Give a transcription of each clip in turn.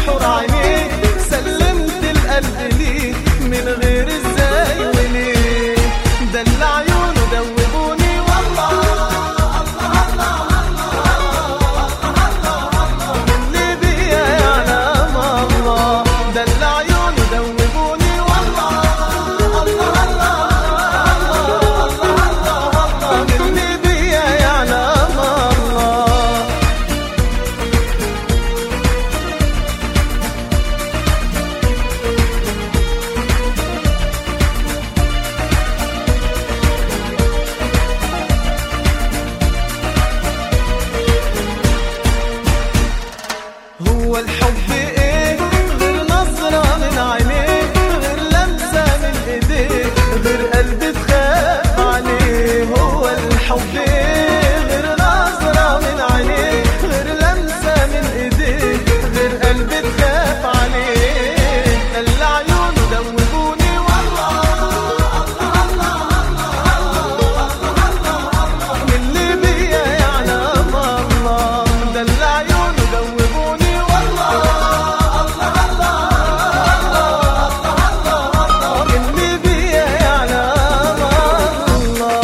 حور عينيك سلمت القلب ليك من غير ازاي وليه ده اللي عيونه دوبوني والله اللي بيا يعلم الله ده اللي عيونه دوبوني والله اللي بيا يعلم الله هو الحب ايه غير نظرة من عينيه غير لمسة من ايديه غير قلب تخاف عليه هو الحب ايه غير نظرة من عينيه غير لمسة من ايديه غير قلب تخاف عليه اللي عيونه دوبوني والله اللي بيا يعلم الله ده اللي عيونه دوبوني والله اللي بيا يعلم الله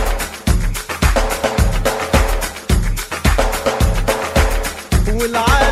والعالم